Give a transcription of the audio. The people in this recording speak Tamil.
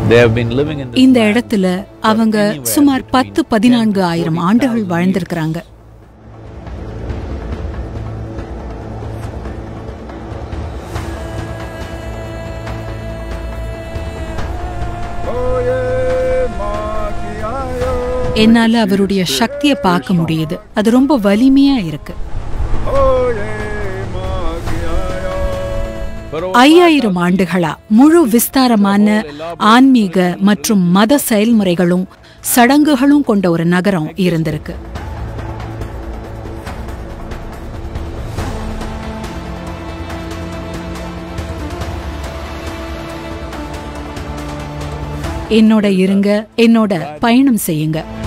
They have been living in this இந்த land இடத்துல அவங்க சுமார் பத்து பதினான்கு ஆயிரம் ஆண்டுகள் வாழ்ந்திருக்கிறாங்க என்னால அவருடைய சக்தியை பார்க்க முடியுது அது ரொம்ப வலிமையா இருக்கு For over ஐயாயிரம் ஆண்டுகளா முழு விஸ்தாரமான ஆன்மீக மற்றும் மத செயல்முறைகளும் சடங்குகளும் கொண்ட ஒரு நகரம் இருந்திருக்கு என்னோட இருங்க என்னோட பயணம் செய்யுங்க